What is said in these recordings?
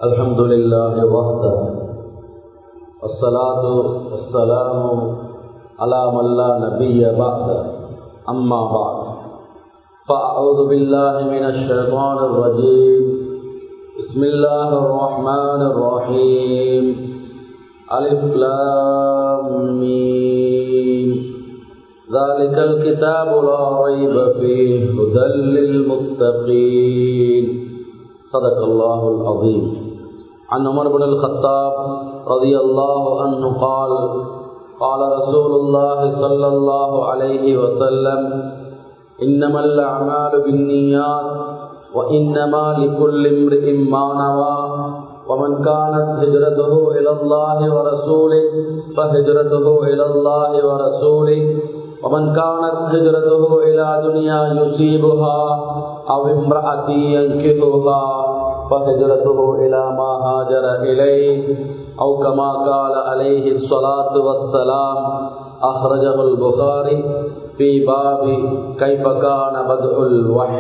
الحمد لله وحده والصلاة والسلام على من لا نبي بعده أما بعد فأعوذ بالله من الشيطان الرجيم بسم الله الرحمن الرحيم ألف لام ميم ذلك الكتاب لا ريب فيه هدى للمتقين صدق الله العظيم عن عمر بن الخطاب رضي الله عنه قال قال رسول الله صلى الله عليه وسلم إنما الأعمال بالنيات وإنما لكل امرئ ما نوى ومن كانت هجرته إلى الله ورسوله فهجرته إلى الله ورسوله ومن كانت هجرته إلى دنيا يصيبها أو امرأة ينكحها فهجرته إلى ما هاجر إليه أو كما قال عليه الصلاة والسلام أخرجه البخاري في باب كيف كان بدء الوحي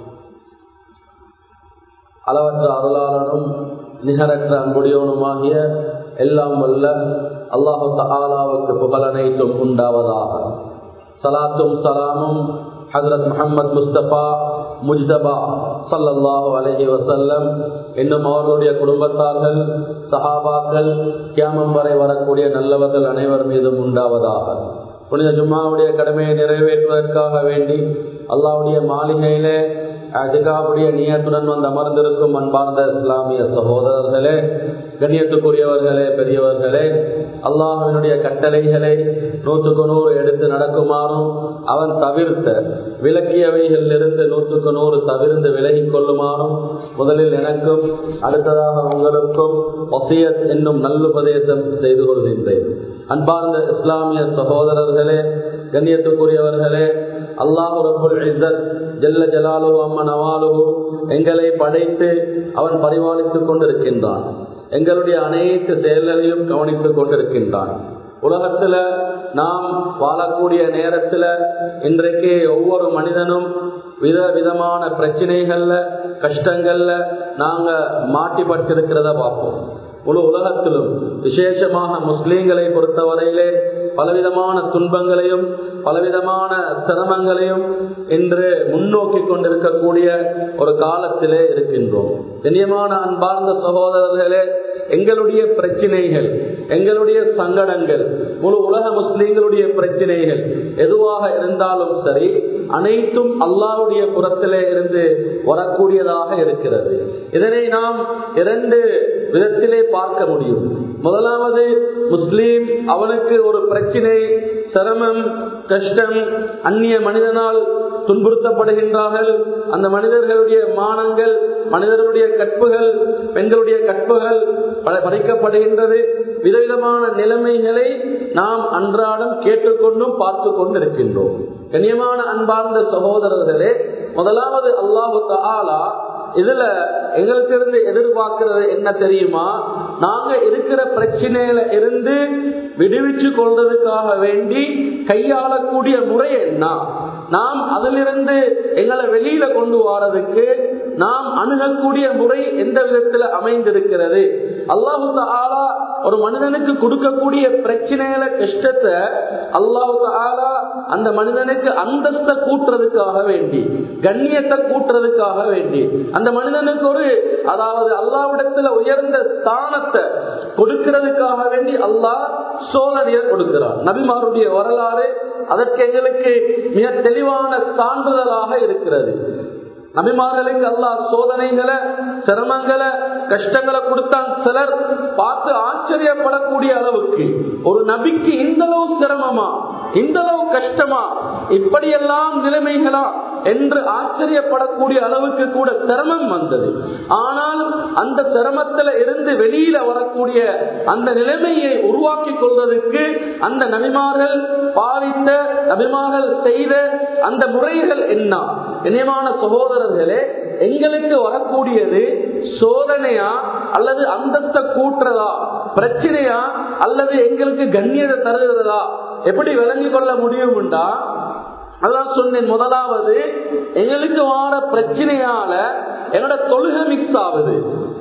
அளவற்ற அருளாளனும் நிகரற்ற அன்புடையவனுமாகிய எல்லாம் வல்ல அல்லாஹு தாலாவுக்கு புகழனைத்தும் உண்டாவதாக சலாத்தும் சலாமும் ஹசரத் முகமது முஸ்தபா முஜ்தபா சல்லல்லாஹு அலஹி வசல்லம் இன்னும் அவர்களுடைய குடும்பத்தார்கள் சஹாபாக்கள் கியாமம் வரை வரக்கூடிய நல்லவர்கள் அனைவர் மீதும் உண்டாவதாக புனித ஜும்மாவுடைய கடமையை நிறைவேற்றுவதற்காக வேண்டி அல்லாவுடைய மாளிகையிலே அதுகாவுடைய நியத்துடன் வந்து அமர்ந்திருக்கும் அன்பார்ந்த இஸ்லாமிய சகோதரர்களே கண்ணியத்துக்குரியவர்களே பெரியவர்களே அல்லாஹினுடைய கட்டளைகளை நூற்றுக்கு நூறு எடுத்து நடக்குமாறும் அவன் தவிர்த்த விளக்கியவைகளிலிருந்து நூற்றுக்கு நூறு தவிர்த்து விலகிக் கொள்ளுமாறும் முதலில் எனக்கும் அடுத்ததாக உங்களுக்கும் ஒசியத் என்னும் நல்லுபதேசம் செய்து கொள்கின்றேன் அன்பார்ந்த இஸ்லாமிய சகோதரர்களே கண்ணியத்துக்குரியவர்களே அல்லாஹு ரபுல் இஸ்ஸத் ஜல்ல ஜலாலு அம்மன் அவாலு எங்களை படைத்து அவன் பரிபாலித்துக் கொண்டிருக்கின்றான் எங்களுடைய அனைத்து செயல்களையும் கவனித்துக் கொண்டிருக்கின்றான் உலகத்துல நாம் வாழக்கூடிய நேரத்துல இன்றைக்கு ஒவ்வொரு மனிதனும் வித விதமான பிரச்சனைகள்ல கஷ்டங்கள்ல நாங்க மாட்டிப்பட்டிருக்கிறத பார்ப்போம் முழு உலகத்திலும் விசேஷமாக முஸ்லீம்களை பொறுத்தவரையிலே பலவிதமான துன்பங்களையும் பலவிதமான சிரமங்களையும் இன்று முன்னோக்கி கொண்டிருக்கக்கூடிய ஒரு காலத்திலே இருக்கின்றோம் கண்ணியமான அன்பார்ந்த சகோதரர்களே எங்களுடைய பிரச்சனைகள் எங்களுடைய சங்கடங்கள் முழு உலக முஸ்லீம்களுடைய பிரச்சனைகள் எதுவாக இருந்தாலும் சரி அனைத்தும் அல்லாவுடைய புறத்திலே இருந்து வரக்கூடியதாக இருக்கிறது இதனை நாம் இரண்டு விதத்திலே பார்க்க முடியும் முதலாவது முஸ்லீம் அவனுக்கு ஒரு பிரச்சினை சிரமம் கஷ்டம் அந்நிய மனிதனால் துன்புறுத்தப்படுகின்றார்கள் அந்த மனிதர்களுடைய மானங்கள் மனிதர்களுடைய கற்புகள் பெண்களுடைய கற்புகள் பறிக்கப்படுகின்றது விதவிதமான நிலைமைகளை நாம் அன்றாடம் கேட்டுக்கொண்டும் பார்த்து கொண்டிருக்கின்றோம் கண்ணியமான அன்பார்ந்த சகோதரர்களே முதலாவது அல்லாஹு தாலா இதுல எங்களுக்கு இருந்து எதிர்பார்க்கிறது என்ன தெரியுமா நாங்க இருக்கிற பிரச்சனையில இருந்து விடுவிச்சு கொள்றதுக்காக வேண்டி கையாளக்கூடிய முறை என்ன நாம் அதிலிருந்து எங்களை வெளியில கொண்டு வாரதுக்கு நாம் அணுகக்கூடிய முறை எந்த விதத்துல அமைந்திருக்கிறது அல்லாஹு ஆலா ஒரு மனிதனுக்கு கொடுக்கக்கூடிய பிரச்சனையில கஷ்டத்தை அல்லாஹு ஆலா அந்த மனிதனுக்கு அந்தஸ்த கூட்டுறதுக்காக வேண்டி கண்ணியத்தை கூட்டுறதுக்காக வேண்டி அந்த மனிதனுக்கு ஒரு அதாவது அல்லாவிடத்துல உயர்ந்த ஸ்தானத்தை கொடுக்கிறதுக்காக வேண்டி அல்லாஹ் சோதனையை கொடுக்கிறார் நபிமாருடைய வரலாறு அதற்கு எங்களுக்கு மிக தெளிவான சான்றிதழாக இருக்கிறது நபிமார்களுக்கு அல்லாஹ் சோதனைகளை சிரமங்களை கஷ்டங்களை கொடுத்தான் சிலர் பார்த்து ஆச்சரியப்படக்கூடிய அளவுக்கு ஒரு நபிக்கு இந்த அளவு சிரமமா இந்த அளவு கஷ்டமா இப்படியெல்லாம் நிலைமைகளா என்று ஆச்சரியப்படக்கூடிய அளவுக்கு கூட சிரமம் வந்தது ஆனால் அந்த சிரமத்துல இருந்து வெளியில வரக்கூடிய அந்த நிலைமையை உருவாக்கி கொள்வதற்கு அந்த நபிமார்கள் பாவித்த நபிமார்கள் செய்த அந்த முறைகள் என்ன இணையமான சகோதரர்களே எங்களுக்கு வரக்கூடியது சோதனையா அல்லது அந்தஸ்த கூட்டுறதா பிரச்சனையா அல்லது எங்களுக்கு கண்ணியத்தை தருகிறதா எப்படி விளங்கிக் கொள்ள முடியும்டா அதான் சொன்னேன் முதலாவது எங்களுக்கு வார பிரச்சனையால என்னோட தொழுகை மிக்ஸ் ஆகுது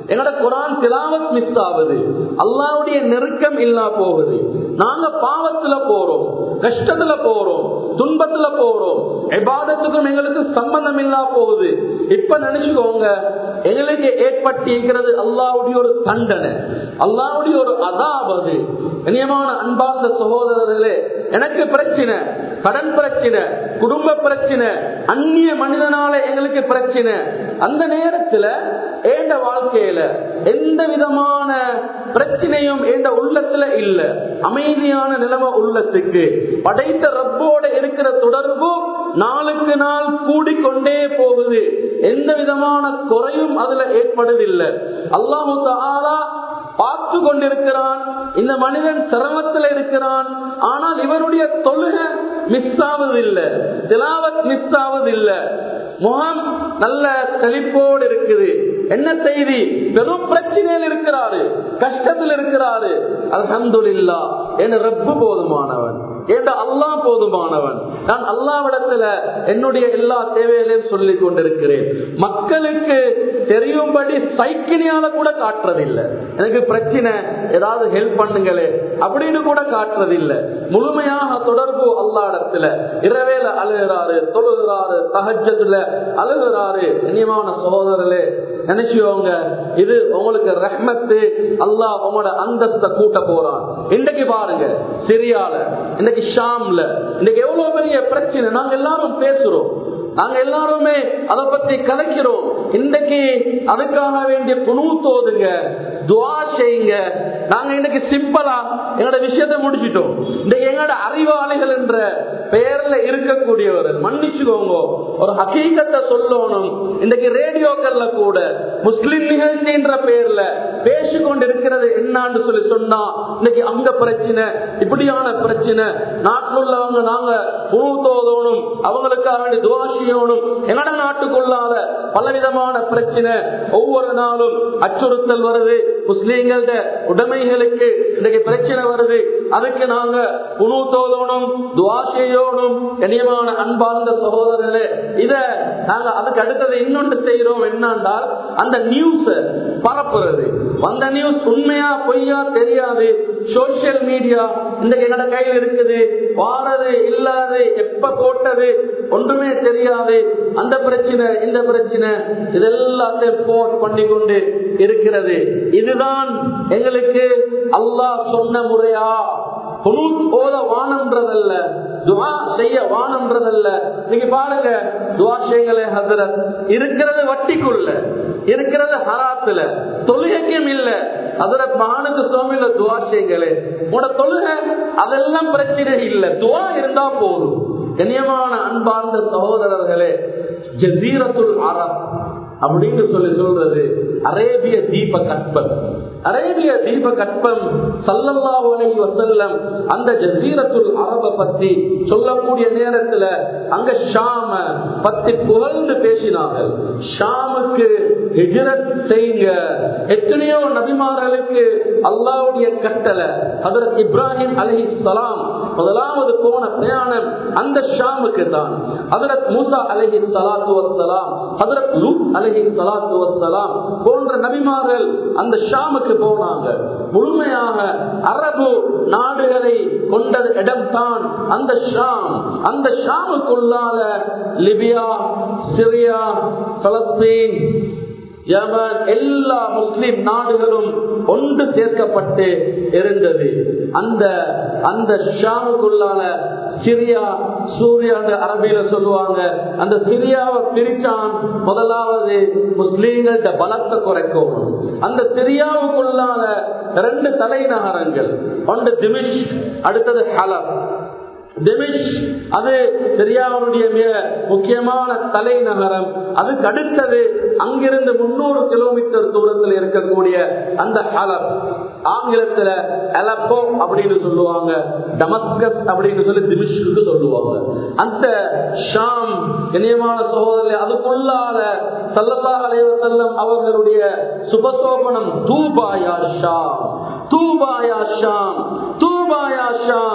எங்களோட குரான் திலாவத் மிஸ் ஆகுது அல்லாவுடைய நெருக்கம் இல்லா போகுது நாங்க பாவத்துல போறோம் கஷ்டத்துல போறோம் துன்பத்துல போறோம் எபாதத்துக்கும் எங்களுக்கு சம்பந்தம் இல்லா போகுது இப்ப நினைச்சுக்கோங்க எங்களுக்கு ஏற்பட்டிருக்கிறது அல்லாவுடைய ஒரு தண்டனை அல்லாவுடைய ஒரு அதாவது கண்ணியமான அன்பார்ந்த சகோதரர்களே எனக்கு பிரச்சனை கடன் பிரச்சனை குடும்ப பிரச்சனை அந்நிய மனிதனால எங்களுக்கு பிரச்சனை அந்த நேரத்துல ஏண்ட வாழ்க்கையில எந்த விதமான பிரச்சனையும் எந்த உள்ளத்துல இல்ல அமைதியான நிலைமை உள்ளத்துக்கு படைத்த ரப்போட இருக்கிற தொடர்பு நாளுக்கு நாள் கூடிக்கொண்டே போகுது எந்த விதமான குறையும் அதுல ஏற்படுவதில்லை அல்லாஹு தாலா பார்த்து கொண்டிருக்கிறான் இந்த மனிதன் சிரமத்தில் இருக்கிறான் ஆனால் இவருடைய தொழுகை மிஸ் ஆவதில்லை திலாவத் மிஸ் ஆவதில்லை முகம் நல்ல கழிப்போடு இருக்குது என்ன செய்தி பெரும் பிரச்சனையில் இருக்கிறாரு கஷ்டத்தில் இருக்கிறாரு அல்ஹம்துலில்லா என் ரப்பு போதுமானவன் என்ற அல்லாஹ் போதுமானவன் நான் அல்லாவிடத்துல என்னுடைய எல்லா தேவைகளையும் சொல்லிக் கொண்டிருக்கிறேன் மக்களுக்கு தெரியும்படி சைக்கிளியால கூட காட்டுறதில்லை எனக்கு பிரச்சனை ஏதாவது ஹெல்ப் பண்ணுங்களே அப்படின்னு கூட காட்டுறதில்லை முழுமையாக தொடர்பு அல்லாடத்துல இரவேல அழுகிறாரு தொழுகிறாரு தகஜத்துல அழுகிறாரு கண்ணியமான சகோதரர்களே நினைச்சுக்கோங்க இது உங்களுக்கு ரஹ்மத்து அல்லாஹ் உங்களோட அந்தஸ்தை கூட்ட போறான் இன்றைக்கு பாருங்க சிரியால இன்னைக்கு ஷாம்ல இன்னைக்கு எவ்வளவு பெரிய பிரச்சனை நாங்க எல்லாரும் பேசுறோம் நாங்க எல்லாருமே அதை பத்தி கலைக்கிறோம் இன்னைக்கு அதுக்காக வேண்டிய குணு தோதுங்க துவா செய்யுங்க நாங்க இன்னைக்கு சிம்பிளா எங்களோட விஷயத்தை முடிச்சிட்டோம் இன்னைக்கு எங்களோட அறிவாளிகள் என்ற பெயர்ல இருக்கக்கூடியவர்கள் மன்னிச்சுக்கோங்க ஒரு ஹக்கீக்கத்தை சொல்லணும் இன்னைக்கு ரேடியோக்கள்ல கூட முஸ்லிம் நிகழ்ச்சின்ற பெயர்ல பேசிக்கொண்டு இருக்கிறது என்னான்னு சொல்லி சொன்னா இன்னைக்கு அங்க பிரச்சனை இப்படியான பிரச்சனை நாட்டில் உள்ளவங்க நாங்க குழு தோதணும் அவங்களுக்காக வேண்டி துவா செய்யணும் எங்கட நாட்டுக்குள்ளால பலவிதமான பிரச்சனை ஒவ்வொரு நாளும் அச்சுறுத்தல் வருது முஸ்லீம்கள உடைமைகளுக்கு இன்னைக்கு பிரச்சனை வருது அதுக்கு நாங்க குழு தோதணும் துவா செய்யணும் கண்ணியமான அன்பார்ந்த சகோதரர்களே இத நாங்க அதுக்கு அடுத்தது இன்னொன்று செய்யறோம் என்னன்றால் அந்த நியூஸ் பரப்புறது வந்த நியூஸ் உண்மையா பொய்யா தெரியாது சோசியல் மீடியா இன்றைக்கு எங்கட கையில் இருக்குது வாரது இல்லாது எப்ப போட்டது ஒன்றுமே தெரியாது அந்த பிரச்சனை இந்த பிரச்சனை இதெல்லாத்தையும் போட் பண்ணி கொண்டு இருக்கிறது இதுதான் எங்களுக்கு அல்லாஹ் சொன்ன முறையா ஓத வானம்ன்றதல்ல துவா செய்ய வானம்ன்றதல்ல நீங்க பாருங்க துவா செய்யுங்களே ஹசரத் இருக்கிறது வட்டிக்குள்ள இருக்கிறது ஹராத்துல தொழுகைக்கும் இல்ல அதுல மகானுக்கு சுவாமியில துவா செய்யுங்களே உட தொழுகை அதெல்லாம் பிரச்சனை இல்ல துவா இருந்தா போதும் கண்ணியமான அன்பார்ந்த சகோதரர்களே ஜசீரத்துல் அரப் அப்படின்னு சொல்லி சொல்றது அரேபிய தீப கற்பம் அரேபிய தீப கற்பம் சல்லல்லாஹு அலைஹி வஸல்லம் அந்த ஜசீரத்துல் அரப பத்தி சொல்லக்கூடிய நேரத்துல அங்க ஷாம பத்தி புகழ்ந்து பேசினார்கள் ஷாமுக்கு ஹிஜ்ரத் செய்யுங்க எத்தனையோ நபிமார்களுக்கு அல்லாவுடைய கட்டளை ஹதரத் இப்ராஹிம் அலஹி சலாம் முதலாவது போன பிரயாணம் அந்த ஷாமுக்கு தான் ஹதரத் மூசா அலஹி சலாத்து வசலாம் ஹதரத் லூத் அலஹி சலாத்து வசலாம் போன்ற நபிமார்கள் அந்த ஷாமுக்கு போனாங்க முழுமையாக அரபு நாடுகளை கொண்ட இடம் தான் அந்த ஷாம் அந்த ஷாமுக்குள்ளால லிபியா சிரியா பலஸ்தீன் யமன் எல்லா முஸ்லிம் நாடுகளும் ஒன்று சேர்க்கப்பட்டு இருந்தது அந்த அந்த ஷாமுக்குள்ளால சிரியா சூர்யா அரபியில சொல்லுவாங்க அந்த சிரியாவை பிரிச்சான் முதலாவது முஸ்லீம்கள பலத்தை குறைக்கும் அந்த சிரியாவுக்குள்ளால ரெண்டு தலைநகரங்கள் ஒன்று திமிஷ் அடுத்தது ஹலப் டெமிஷ் அது சிரியாவுடைய மிக முக்கியமான தலைநகரம் அதுக்கு அடுத்தது அங்கிருந்து முன்னூறு கிலோமீட்டர் தூரத்தில் இருக்கக்கூடிய அந்த ஹலப் ஆங்கிலத்துல அலப்போ அப்படின்னு சொல்லுவாங்க டமஸ்கஸ் அப்படின்னு சொல்லி திமிஷ்க்கு சொல்லுவாங்க அந்த ஷாம் இணையமான சகோதரர் அதுக்குள்ளால சல்லல்லா அலைவ செல்லம் அவர்களுடைய சுபசோபனம் தூபாயா ஷாம் தூபாயா ஷாம் தூபாயா ஷாம்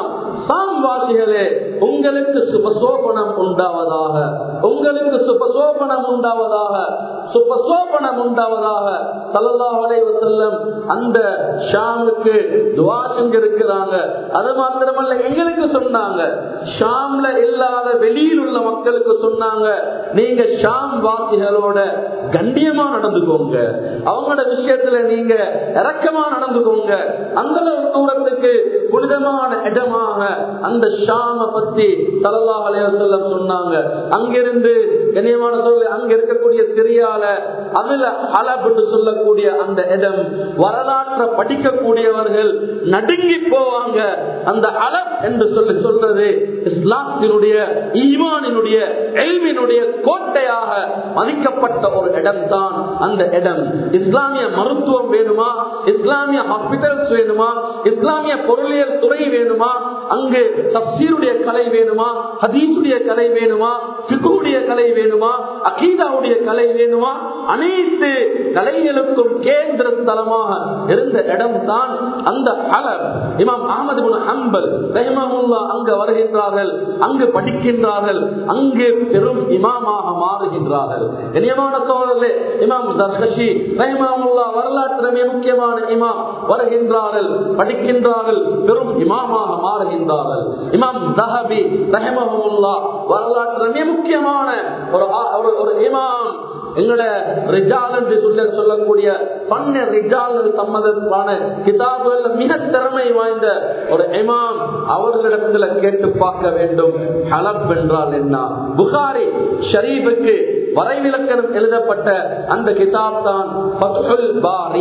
சாம்வாசிகளே உங்களுக்கு சுபசோபனம் உண்டாவதாக உங்களுக்கு சுபசோபனம் உண்டாவதாக சுபசோபனம் உண்டாவதாக சல்லல்லாஹு அலைஹி வஸல்லம் அந்த ஷாமுக்கு துஆ செஞ்சிருக்கிறாங்க அது மாத்திரமல்ல எங்களுக்கு சொன்னாங்க ஷாம்ல இல்லாத வெளியில் உள்ள மக்களுக்கு சொன்னாங்க நீங்க ஷாம் வாசிகளோட கண்ணியமா நடந்துக்கோங்க அவங்களோட விஷயத்துல நீங்க இறக்கமா நடந்துக்கோங்க அந்த அளவு தூரத்துக்கு புனிதமான இடமாக அந்த ஷாம பத்தி சல்லல்லாஹு அலைஹி வஸல்லம் சொன்னாங்க அங்கிருந்து கண்ணியமான சொல்லி அங்க இருக்கக்கூடிய சிரியால அதுல அலபுன்னு சொல்லக்கூடிய அந்த இடம் வரலாற்றை படிக்கக்கூடியவர்கள் நடுங்கி போவாங்க அந்த அலப் என்று சொல்லி சொல்றது இஸ்லாத்தினுடைய ஈமானினுடைய எல்வினுடைய கோட்டையாக மதிக்கப்பட்ட ஒரு இடம் தான் அந்த இடம் இஸ்லாமிய மருத்துவம் வேணுமா இஸ்லாமிய ஹாஸ்பிட்டல்ஸ் வேணுமா இஸ்லாமிய பொருளியல் துறை வேணுமா அங்கு தப்சீருடைய கலை வேணுமா ஹதீசுடைய கலை வேணுமா பிகுடைய கலை வேணுமா அகீதாவுடைய கலை வேணுமா அனைத்து கலைகளுக்கும் கேந்திர ஸ்தலமாக இருந்த இடம் தான் அந்த ஹலர் இமாம் அகமது ஹம்பல் ரஹிமமுல்லா அங்கு வருகின்றார்கள் அங்கு படிக்கின்றார்கள் அங்கு பெரும் இமாமாக மாறுகின்றார்கள் இனியமான சோழர்களே இமாம் தர்கஷி ரஹிமமுல்லா வரலாற்று மிக முக்கியமான இமாம் வருகின்றார்கள் படிக்கின்றார்கள் பெரும் இமாமாக மாறுகின்றார்கள் இமாம் தஹபி ரஹிமமுல்லா வரலாற்று மிக முக்கியமான ஒரு ஒரு ஒரு இமாம் எங்களோட ரிஜால் என்று சொல்ல சொல்லக்கூடிய பண்ண ரிஜால் சம்மதமான கிதாபுகள் மிக திறமை வாய்ந்த ஒரு இமாம் அவர்களிடத்துல கேட்டு பார்க்க வேண்டும் ஹலப் என்றால் என்ன புகாரி ஷரீஃபுக்கு வரைவிலக்கணம் எழுதப்பட்ட அந்த கிதாப் தான் பாரி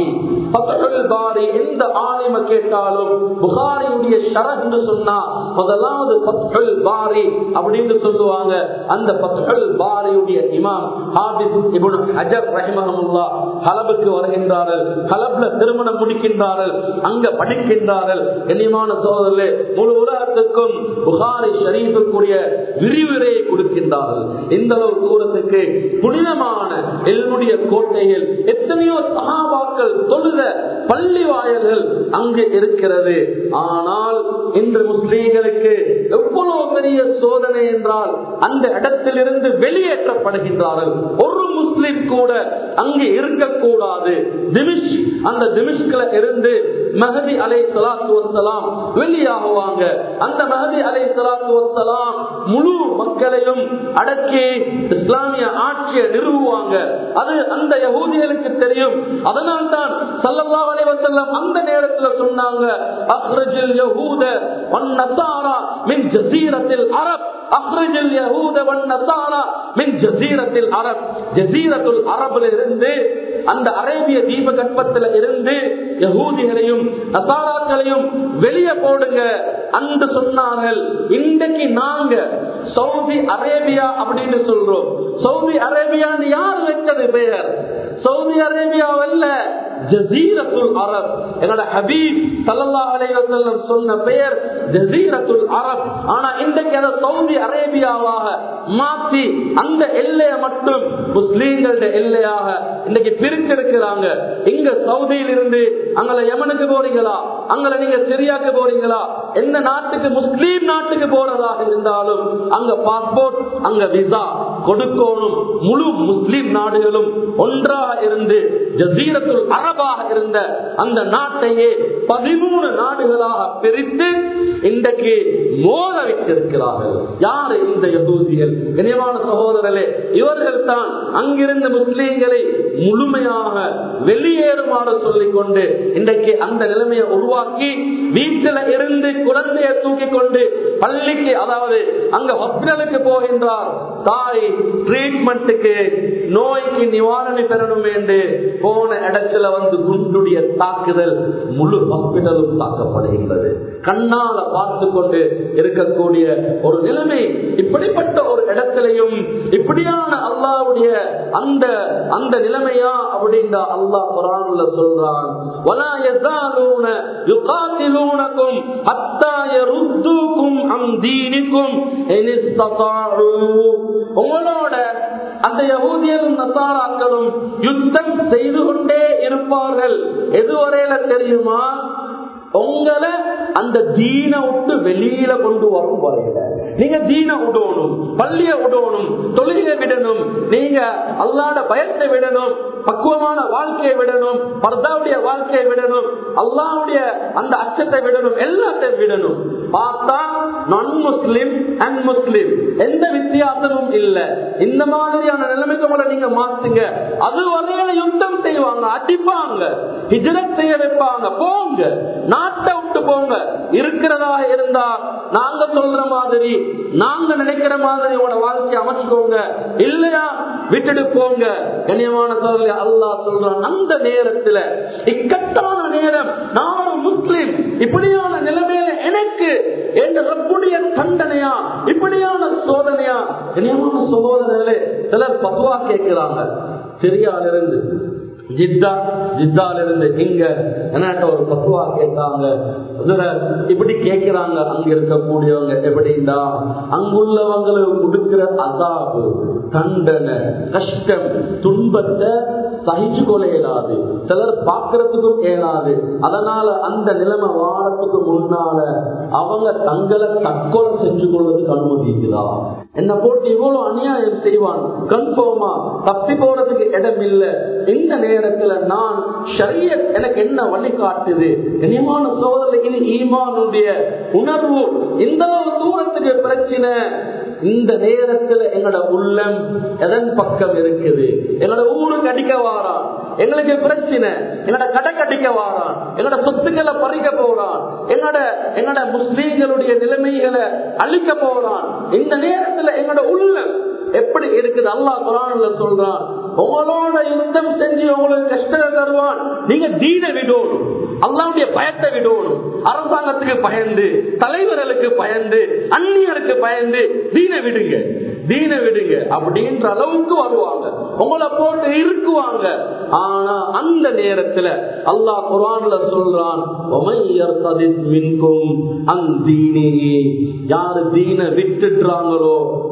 பாரி எந்த ஆலிம கேட்டாலும் புகாரியுடைய ஷரத் என்று சொன்னா முதலாவது பத்ஹுல் பாரி அப்படின்னு சொல்லுவாங்க அந்த பத்ஹுல் பாரியுடைய இமாம் ஹாபிஸ் இப்னு ஹஜர் ரஹிமஹமுல்லா ஹலபுக்கு வருகின்றார்கள் ஹலப்ல திருமணம் முடிக்கின்றார்கள் அங்க படிக்கின்றார்கள் கண்ணியமான சோதரர்களே முழு உலகத்துக்கும் புகாரி ஷரீஃபுக்குரிய விரிவுரையை கொடுக்கின்றார்கள் இந்த அளவு தூரத்துக்கு புனிதமான என்னுடைய கோட்டையில் எத்தனையோ சகாபாக்கள் தொழுத பள்ளி வாயல்கள் அங்கு இருக்கிறது ஆனால் இன்று முஸ்லீம்களுக்கு எவ்வளவு பெரிய சோதனை என்றால் அந்த இடத்திலிருந்து வெளியேற்றப்படுகின்றார்கள் ஒரு முஸ்லிம் கூட அங்கு இருக்கக்கூடாது திமிஷ் அந்த திமிஷ்கில இருந்து மகதி அலை சலாத்து வசலாம் வெளியாகுவாங்க அந்த மகதி அலை சலாத்து வசலாம் முழு மக்களையும் அடக்கி இஸ்லாமிய ஆட்சியை நிறுவுவாங்க அது அந்த யகூதிகளுக்கு தெரியும் அதனால் தான் சல்லல்லா அலைவசல்லம் அந்த நேரத்தில் சொன்னாங்க அஹ்ரஜில் யஹூத வன்னசாரா மின் ஜசீரத்தில் அரப் அஹ்ரஜில் யஹூத வன்னசாரா மின் ஜசீரத்தில் அரப் ஜசீரத்துல் அரபுல இருந்து அந்த அரேபிய தீபகற்பத்தில் இருந்து யகூதிகளையும் நசாராக்களையும் வெளியே போடுங்க அன்று சொன்னார்கள் இன்றைக்கு நாங்க சவுதி அரேபியா அப்படின்னு சொல்றோம் சவுதி அரேபியான்னு யார் வைத்தது பெயர் சவுதி அரேபியாவல்ல ஜசீரத்துல் அரப் எங்களோட ஹபீப் சல்லா அலைவசல்லம் சொன்ன பெயர் ஜசீரத்துல் அரப் ஆனா இன்றைக்கு அதை சவுதி அரேபியாவாக மாத்தி அந்த எல்லைய மட்டும் முஸ்லீம்களுடைய எல்லையாக இன்னைக்கு பிரித்திருக்கிறாங்க இங்க சவுதியில் இருந்து அங்க யமனுக்கு போறீங்களா அங்க நீங்க சிரியாக்கு போறீங்களா எந்த நாட்டுக்கு முஸ்லீம் நாட்டுக்கு போறதாக இருந்தாலும் அங்க பாஸ்போர்ட் அங்க விசா கொடுக்கணும் முழு முஸ்லீம் நாடுகளும் ஒன்றாக இருந்து ஜசீரத்துல் அரபாக இருந்த அந்த நாட்டையே பதிமூணு நாடுகளாக பிரித்து இன்றைக்கு மோத வைத்திருக்கிறார்கள் யாரு இந்த யகூதிகள் இனிவான சகோதரர்களே இவர்கள் தான் அங்கிருந்த முஸ்லீம்களை முழுமையாக வெளியேறுமாறு சொல்லிக் கொண்டு இன்றைக்கு அந்த நிலைமையை உருவாக்கி வீட்டில இருந்து குழந்தைய தூக்கி கொண்டு பள்ளிக்கு அதாவது அங்க ஹாஸ்பிட்டலுக்கு போகின்றார் தாய் ட்ரீட்மெண்ட்டுக்கு நோய்க்கு நிவாரணம் பெறணும் என்று போன இடத்துல வந்து குண்டுடைய தாக்குதல் முழு ஹாஸ்பிட்டலும் தாக்கப்படுகின்றது கண்ணால பார்த்து கொண்டு இருக்கக்கூடிய ஒரு நிலைமை இப்படிப்பட்ட ஒரு இடத்திலையும் இப்படியான அல்லாவுடைய அந்த அந்த நிலைமையா அப்படின்ற அல்லாஹ் குரான்ல சொல்றான் وَلَا يَزَالُونَ يُقَاتِلُونَكُمْ حَتَّى يَرُدُّوكُمْ عَنْ دِينِكُمْ إِنِ اسْتَطَاعُوا உங்களோட அந்த யகூதியரும் நசாராக்களும் யுத்தம் செய்து கொண்டே இருப்பார்கள் எதுவரையில தெரியுமா உங்களை அந்த தீன விட்டு வெளியில கொண்டு வரும் வரையில நீங்க தீன விடணும் பள்ளிய விடணும் தொழிலை விடணும் நீங்க அல்லாட பயத்தை விடணும் பக்குவமான வாழ்க்கையை விடணும் பர்தாவுடைய வாழ்க்கையை விடணும் அல்லாவுடைய அந்த அச்சத்தை விடணும் எல்லாத்தையும் விடணும் பார்த்தா நான் முஸ்லிம் அண்ட் முஸ்லிம் எந்த வித்தியாசமும் இல்ல இந்த மாதிரியான நிலைமைக்கு உங்களை நீங்க மாத்துங்க அது வரையில யுத்தம் செய்வாங்க அடிப்பாங்க ஹிஜரத் செய்ய வைப்பாங்க போங்க நாட்டை விட்டு போங்க இருக்கிறதா இருந்தா நாங்க சொல்ற மாதிரி நாங்க நினைக்கிற மாதிரி உங்களோட வாழ்க்கையை அமைச்சுக்கோங்க இல்லையா விட்டுட்டு போங்க கண்ணியமான சொல்ல அல்லா சொல்றான் அந்த நேரத்துல இக்கட்டான நேரம் நானும் முஸ்லிம் இப்படியான நிலைமையில எனக்கு என்ற ரப்புடைய தண்டனையா இப்படியான சோதனையா கண்ணியமான சகோதரர்களே சிலர் பத்துவா கேட்கிறாங்க சிரியாலிருந்து ஜித்தா ஜித்தால இருந்து இங்க என்னட்ட ஒரு பத்துவா கேட்டாங்க இதுல இப்படி கேட்கிறாங்க அங்க இருக்கக்கூடியவங்க எப்படின்னா அங்குள்ளவங்களுக்கு கொடுக்கிற அதாபு தண்டனை கஷ்டம் துன்பத்தை சகிச்சு கொள்ள இயலாது சிலர் பார்க்கறதுக்கும் இயலாது அதனால அந்த நிலைமை வாழத்துக்கு முன்னால அவங்க தங்களை தற்கொலை செஞ்சு கொள்வதற்கு அனுமதிக்கிறா என்ன போட்டு இவ்வளவு அநியாயம் செய்வான் கன்ஃபார்மா தப்பி போறதுக்கு இடம் இல்லை இந்த நேரத்துல நான் ஷரிய எனக்கு என்ன வழி காட்டுது கனியமான சோதனை இது ஈமானுடைய உணர்வு இந்த அளவு தூரத்துக்கு பிரச்சனை இந்த நேரத்துல எங்களோட உள்ளம் எதன் பக்கம் இருக்குது எங்களோட ஊருக்கு அடிக்க வாரான் எங்களுக்கு பிரச்சனை எங்களோட கடை கடிக்க வாரான் எங்களோட சொத்துக்களை பறிக்க போறான் எங்களோட எங்களோட முஸ்லீம்களுடைய நிலைமைகளை அழிக்க போறான் இந்த நேரத்துல எங்களோட உள்ளம் எப்படி இருக்குது அல்லா குரான்ல சொல்றான் உங்களோட யுத்தம் செஞ்சு உங்களுக்கு கஷ்டத்தை தருவான் நீங்க தீன விடணும் அல்லாவுடைய பயத்தை விடணும் அரசாங்கத்துக்கு பயந்து தலைவர்களுக்கு பயந்து அந்நியருக்கு பயந்து தீன விடுங்க தீன விடுங்க அப்படின்ற அளவுக்கு வருவாங்க உங்களை போட்டு இருக்குவாங்க ஆனா அந்த நேரத்துல அல்லாஹ் குரான்ல சொல்றான் யாரு தீன விட்டுறாங்களோ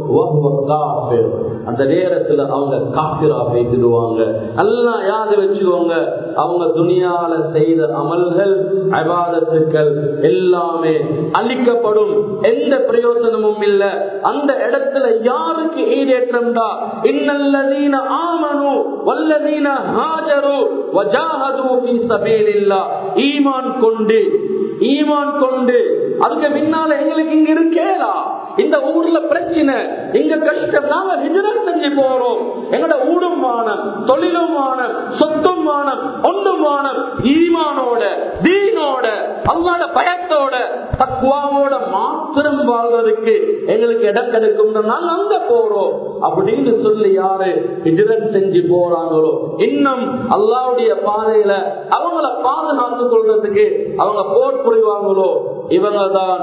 அந்த நேரத்துல அவங்க காப்பிரா பேசிடுவாங்க எல்லாம் யாரு வச்சுக்கோங்க அவங்க துணியால செய்த அமல்கள் அபாதத்துக்கள் எல்லாமே அழிக்கப்படும் எந்த பிரயோஜனமும் இல்ல அந்த இடத்துல யாருக்கு ஈடேற்றம்டா இன்னல்லதீன ஆமனு வல்லதீன ஹாஜரு வஜாஹது ஃபீ சபீலில்லாஹ் ஈமான் கொண்டு ஈமான் கொண்டு அதுக்கு பின்னால எங்களுக்கு இங்க இருக்கேலா இந்த ஊர்ல பிரச்சனை இங்க கஷ்டம் நாங்க ஹிஜரத் செஞ்சு போறோம் எங்களோட ஊடும் வானம் தொழிலும் வானம் சொத்தும் வானம் ஒன்றும் வானம் ஈமானோட தீனோட அல்லாட பயத்தோட தக்குவாவோட மாத்திரம் வாழ்வதற்கு எங்களுக்கு இடம் கிடைக்கும் நாங்க அங்க போறோம் அப்படின்னு சொல்லி யாரு ஹிஜரத் செஞ்சு போறாங்களோ இன்னும் அல்லாவுடைய பாதையில அவங்கள பாதுகாத்துக் கொள்றதுக்கு அவங்க போர் புரிவாங்களோ இவங்க தான்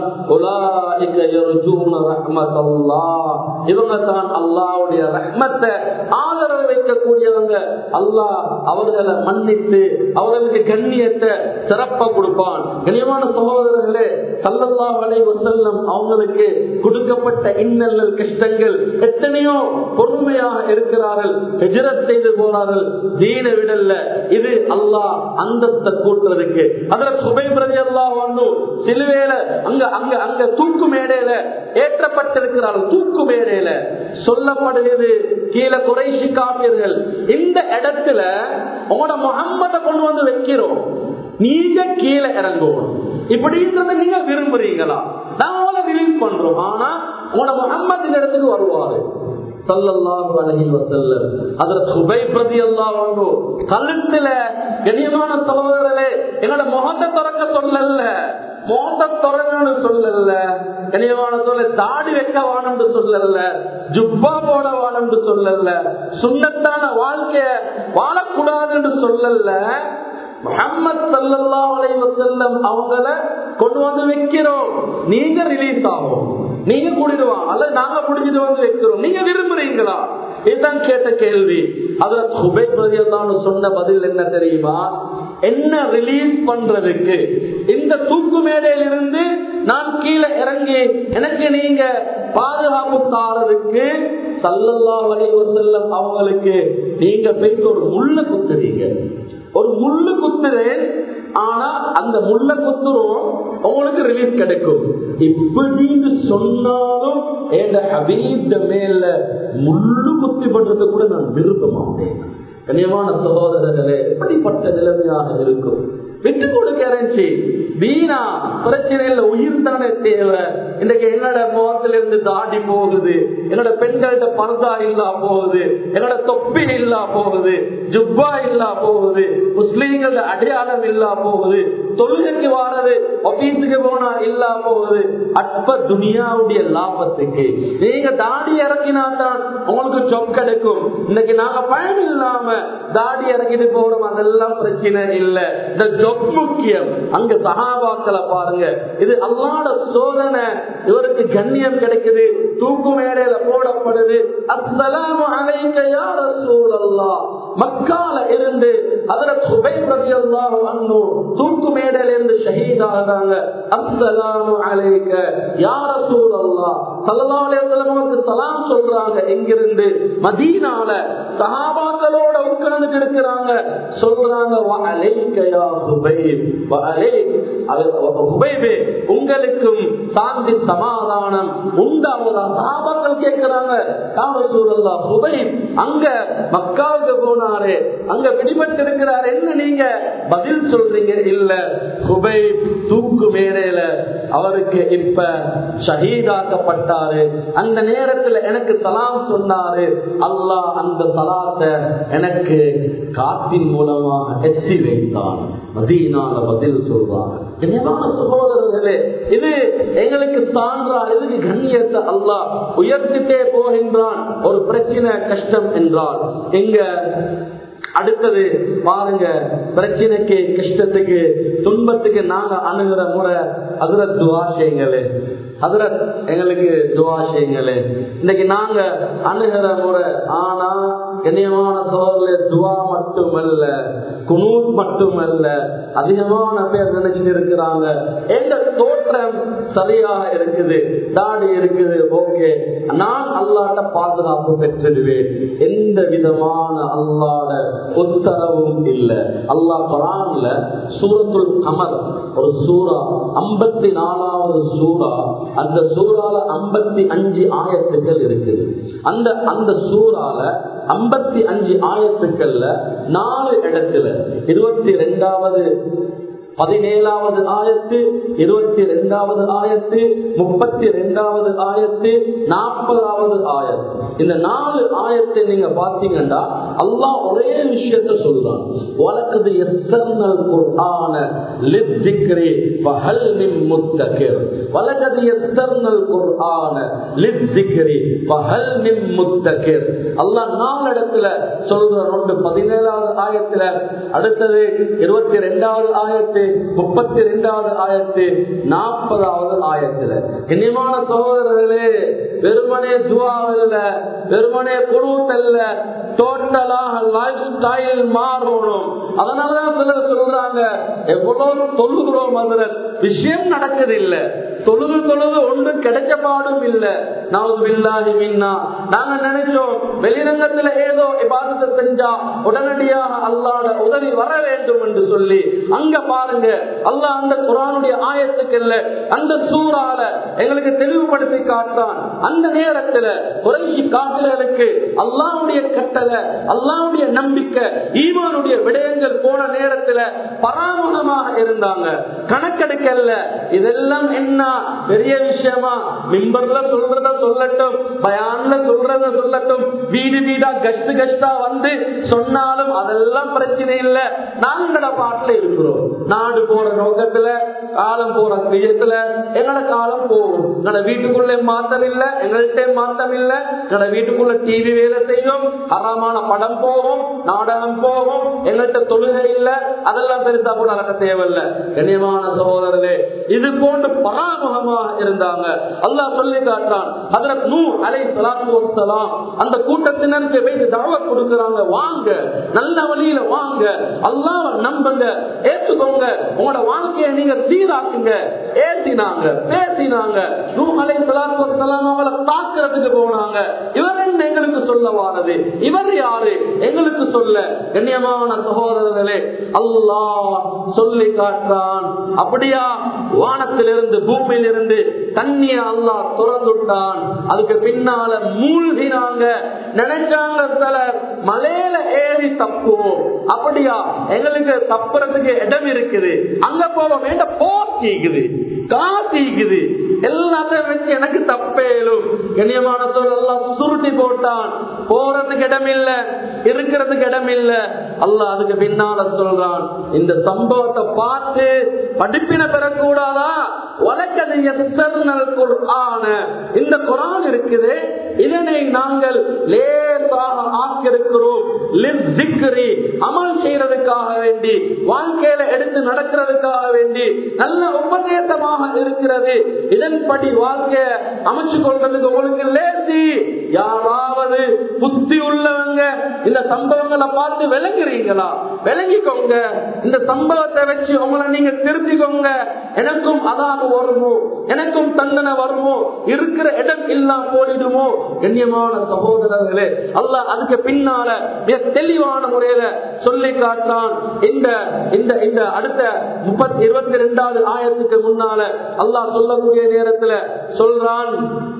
இவங்க தான் அல்லாவுடைய ரஹ்மத்தை ஆதரவு வைக்கக்கூடியவங்க அல்லாஹ் அவர்களை மன்னித்து அவர்களுக்கு கண்ணியத்தை சிறப்பா கொடுப்பான் கனியமான சகோதரர்களே சல்லல்லா வலை வசல்லம் அவங்களுக்கு கொடுக்கப்பட்ட இன்னல்கள் கஷ்டங்கள் எத்தனையோ பொறுமையாக இருக்கிறார்கள் ஹிஜரத் செய்து போனார்கள் தீன விடல்ல இது அல்லாஹ் அந்தத்தை கூட்டுறதுக்கு அதுல சுபை பிரதி அல்லாஹ் வந்து சிலுவையில அங்க அங்க அங்க தூக்கு மேடையில ஏற்றப்பட்டிருக்கிறார்கள் தூக்கு மேடையில சொல்லப்படுகிறது கீழே குறைசி காப்பீர்கள் இந்த இடத்துல உங்களோட முகம்மத கொண்டு வந்து வைக்கிறோம் நீங்க கீழே இறங்குவோம் இப்படின்றத நீங்க விரும்புறீங்களா நாங்கள ரிலீஸ் பண்றோம் ஆனா உங்களோட முகம்மது இந்த இடத்துக்கு வருவாரு சல்லல்லாஹு அலைஹி வஸல்லம் ஹஜ்ரத் ஹுபைப் ரலியல்லாஹு அன்ஹு கழுத்துல கண்ணியமான சகோதரர்களே எங்களோட முகத்தை திறக்க சொல்லல முகத்தை திறக்கணும்னு சொல்லல கண்ணியமான சொல்ல தாடி வைக்க வாணும்னு சொல்லல ஜுப்பா போட வாணும்னு சொல்லல சுண்ணத்தான வாழ்க்கைய வாழக்கூடாதுன்னு சொல்லல முகமது சல்லல்லா அலைவசல்லம் அவங்கள கொண்டு வந்து வைக்கிறோம் நீங்க ரிலீஸ் ஆகும் நீங்க கூட்டிடுவாங்க அல்ல நாங்க புடிச்சிட்டு வந்து வைக்கிறோம் நீங்க விரும்புறீங்களா இதுதான் கேட்ட கேள்வி அதுல சுபேக் ரதியல்லான்னு சொன்ன பதில் என்ன தெரியுமா என்ன ரிலீஸ் பண்றதுக்கு இந்த தூக்கு மேடையில இருந்து நான் கீழே இறங்கி எனக்கு நீங்க பாதுகாப்பு தாரதுக்கு சல்லல்லா வலைவசல்லம் அவங்களுக்கு நீங்க போயிட்டு ஒரு முள்ள குத்துறீங்க ஒரு முள்ளு குத்துறேன் ஆனா அந்த முள்ள குத்துரும் உங்களுக்கு ரிலீஃப் கிடைக்கும் இப்படின்னு சொன்னாலும் எங்க ஹபீப் மேல முள்ளு குத்தி பண்றது கூட நான் விரும்ப மாட்டேன் கண்ணியமான சகோதரர்களே எப்படிப்பட்ட நிலைமையாக இருக்கும் விட்டு கொடுக்கிறேன் வீணா பிரச்சனையில உயிர் தானே தேவை இன்னைக்கு என்னோட முகத்துல இருந்து தாடி போகுது என்னோட பெண்கள்ட்ட பர்தா இல்லா போகுது என்னோட தொப்பி இல்லா போகுது ஜுப்பா இல்லா போகுது முஸ்லீம்கள அடையாளம் இல்லா போகுது தொழுகைக்கு வாரது ஆபீஸுக்கு போனா இல்லா போகுது அற்ப துனியாவுடைய லாபத்துக்கு நீங்க தாடி இறக்கினா தான் உங்களுக்கு சொக் கிடைக்கும் இன்னைக்கு நாங்க பயன் இல்லாம தாடி இறக்கிட்டு போறோம் அதெல்லாம் பிரச்சனை இல்லை இந்த ஜொப் முக்கியம் அங்க சகாபாக்களை பாருங்க இது அல்லாட சோதனை இவருக்கு கண்ணியம் கிடைக்குது தூக்கு மேடையில போடப்படுது அஸ்ஸலாமு அலைக்க யா ரசூலல்லாஹ் மக்கால இருந்து ஹஜரத் சுபைர் ரலியல்லாஹு அன்ஹு தூக்கு மேடையில இருந்து ஷஹீத் ஆகுறாங்க அஸ்ஸலாமு அலைக்க யா ரசூலல்லாஹ் ஸல்லல்லாஹு அலைஹி வஸல்லம் சலாம் சொல்றாங்க எங்கிருந்து மதீனால சஹாபாக்களோட உட்கார்ந்து இருக்கிறாங்க சொல்றாங்க வ அலைக்க யா சுபைர் வ அலைக் சுபைபே உங்களுக்கும் சாந்தி சமாதானம் உண்டாவதா சஹாபாக்கள் கேட்கிறாங்க யா ரசூலல்லாஹ் சுபைர் அங்க மக்காவுக்கு போனாரு அங்க பிடிபட்டு இருக்கிறாரு என்ன நீங்க பதில் சொல்றீங்க இல்ல குபை தூக்கு மேடையில அவருக்கு இப்ப ஷஹீதாக்கப்பட்டாரு அந்த நேரத்துல எனக்கு சலாம் சொன்னாரு அல்லாஹ் அந்த சலாத்தை எனக்கு காத்தின் மூலமாக எத்தி வைத்தான் மதீனால பதில் சொல்றாங்க கண்ணியமான சகோதரர்களே இது எங்களுக்கு சான்றா இதுக்கு கண்ணியத்தை அல்லாஹ் உயர்த்திட்டே போகின்றான் ஒரு பிரச்சனை கஷ்டம் என்றால் எங்க அடுத்தது பாருங்க பிரச்சனைக்கு கஷ்டத்துக்கு துன்பத்துக்கு நாங்க அணுகிற முறை அதுல துவா செய்யுங்களே அதுல எங்களுக்கு துவா செய்யுங்களே இன்னைக்கு நாங்க அணுகிற முறை ஆனா கண்ணியமான சோழர்களே துவா மட்டுமல்ல குனூர் மட்டுமல்ல அதிகமான பேர் நினைச்சிட்டு இருக்கிறாங்க எங்க தோற்றம் சரியாக இருக்குது தாடி இருக்குது ஓகே நான் அல்லாட்ட பாதுகாப்பு பெற்றுடுவேன் எந்த விதமான அல்லாட உத்தரவும் இல்லை அல்லாஹ் குரான்ல சூரத்துல் கமர் ஒரு சூறா ஐம்பத்தி நாலாவது சூறா அந்த சூறால ஐம்பத்தி அஞ்சு ஆயத்துக்கள் இருக்குது அந்த அந்த சூறால ஐம்பத்தி அஞ்சு ஆயத்துக்கள்ல நாலு இடத்துல இருபத்தி ரெண்டாவது பதினேழாவது ஆயத்து இருபத்தி ரெண்டாவது ஆயத்து முப்பத்தி ரெண்டாவது ஆயத்து நாற்பதாவது ஆயத்து இந்த நாலு ஆயத்தை நீங்க பாத்தீங்கன்னா அல்லாஹ் ஒரே விஷயத்த சொல்றான் வழக்குது எத்தனல் குர்ஆன லித்திக்ரி ஃபஹல் மின் முத்தகிர் வலகது எத்தனல் குர்ஆன லித்திக்ரி ஃபஹல் மின் முத்தகிர் அல்லாஹ் நாலு இடத்துல சொல்ற ஒன்று பதினேழாவது ஆயத்துல அடுத்தது இருபத்தி ரெண்டாவது ஆயத்து முப்பத்தி ரெண்டாவது ஆயத்து நாற்பதாவது ஆயத்துல கண்ணியமான சகோதரர்களே வெறுமனே துவாவில் வெறுமனே குழுத்தல்ல டோட்டலாக லைஃப் ஸ்டைல் மாறணும் அதனாலதான் சிலர் சொல்றாங்க எவ்வளவு தொழுகிறோம் அதுல விஷயம் நடக்குது இல்ல தொழுது தொழுது ஒன்றும் கிடைச்ச பாடும் இல்ல நாவது இல்லாதி மின்னா நாங்க நினைச்சோம் வெளிரங்கத்துல ஏதோ இபாதத்தை செஞ்சா உடனடியாக அல்லாட உதவி வர வேண்டும் என்று சொல்லி அங்க பாருங்க அல்லாஹ் அந்த குரானுடைய ஆயத்துக்கல்ல அந்த சூறால எங்களுக்கு தெளிவுபடுத்தி காட்டான் அந்த நேரத்துல குறைசி காட்டுகளுக்கு அல்லாவுடைய கட்டளை அல்லாவுடைய நம்பிக்கை ஈமானுடைய விடயங்கள் போன நேரத்துல பராமணமாக இருந்தாங்க கணக்கெடுக்கல இதெல்லாம் என்ன பெரிய விஷயமா மிம்பர்ல சொல்றத சொல்லட்டும் பயான்ல சொல்றத சொல்லட்டும் வீடு வீடா கஷ்டு கஷ்டா வந்து சொன்னாலும் அதெல்லாம் பிரச்சனை இல்ல நாங்கள பாட்டுல இருக்கிறோம் நாடு போற நோக்கத்துல காலம் போற விஜயத்துல எங்களோட காலம் போகும் எங்களோட வீட்டுக்குள்ள மாத்தம் இல்ல எங்கள்கிட்ட மாத்தம் இல்ல எங்களோட வீட்டுக்குள்ள டிவி வேலை செய்யும் அறமான படம் போகும் நாடகம் போகும் எங்கள்கிட்ட தொழுகை இல்ல அதெல்லாம் பெருசா கூட நடக்க தேவையில்லை கண்ணியமான சகோதரரே இது போன்று பராமுகமாக இருந்தாங்க அல்லாஹ் சொல்லி காட்டுறான் அதுல நூ அலை சலாத்து வசலாம் அந்த கூட்டத்தினருக்கு போய் தாவ கொடுக்கிறாங்க வாங்க நல்ல வழியில வாங்க அல்லாஹ் நம்புங்க ஏற்றுக்கோங்க திருத்திக்கோங்க உங்களோட வாழ்க்கையை நீங்க சீராக்குங்க ஏசினாங்க பேசினாங்க நூலை சலாத்து அவங்களை தாக்குறதுக்கு போனாங்க இவர் என்ன எங்களுக்கு சொல்ல வாரது இவர் யாரு எங்களுக்கு சொல்ல கண்ணியமான சகோதரர்களே அல்லாஹ் சொல்லி காட்டான் அப்படியா வானத்திலிருந்து பூமியிலிருந்து தண்ணிய அல்லாஹ் துறந்துட்டான் அதுக்கு பின்னால மூழ்கினாங்க நினைச்சாங்க சிலர் மலையில ஏறி தப்புவோம் அப்படியா எங்களுக்கு தப்புறதுக்கு இடம் இருக்குது அங்க போக வேண்டாம் போக்கிக்குது காசிக்குது எல்லாத்தையும் வச்சு எனக்கு தப்பேலும் கண்ணியமான எல்லாம் சுருட்டி போட்டான் போறதுக்கு இடம் இல்ல இருக்கிறதுக்கு இடம் இல்ல அல்லாஹ் அதுக்கு பின்னால சொல்றான் இந்த சம்பவத்தை பார்த்து படிப்பின பெறக்கூடாதா வழக்கது குர்ஆன இந்த குரான் இருக்குது இதனை நாங்கள் லேசாக ஆக்கியிருக்கிறோம் லிஸ்ஸிக்ரி, அமல் செய்யறதுக்காக வேண்டி வாழ்க்கையில எடுத்து நடக்கிறதுக்காக வேண்டி நல்ல உபதேசமாக இருக்கிறது இதன்படி வாழ்க்கைய அமைச்சு கொள்றதுக்கு உங்களுக்கு லேசி யாராவது புத்தி உள்ளவங்க இந்த சம்பவங்களை பார்த்து விளங்குறீங்களா விளங்கிக்கோங்க இந்த சம்பவத்தை வச்சு உங்களை நீங்க திருத்திக்கோங்க எனக்கும் அதாக வருமோ எனக்கும் தண்டனை வருமோ இருக்கிற இடம் இல்லாம போயிடுமோ கண்ணியமான சகோதரர்களே அல்லாஹ் அதுக்கு பின்னால மிக தெளிவான முறையில சொல்லி காட்டான் இந்த இந்த இந்த அடுத்த முப்பத்தி இருபத்தி ரெண்டாவது ஆயிரத்துக்கு முன்னால அல்லாஹ் சொல்லக்கூடிய நேரத்துல சொல்றான்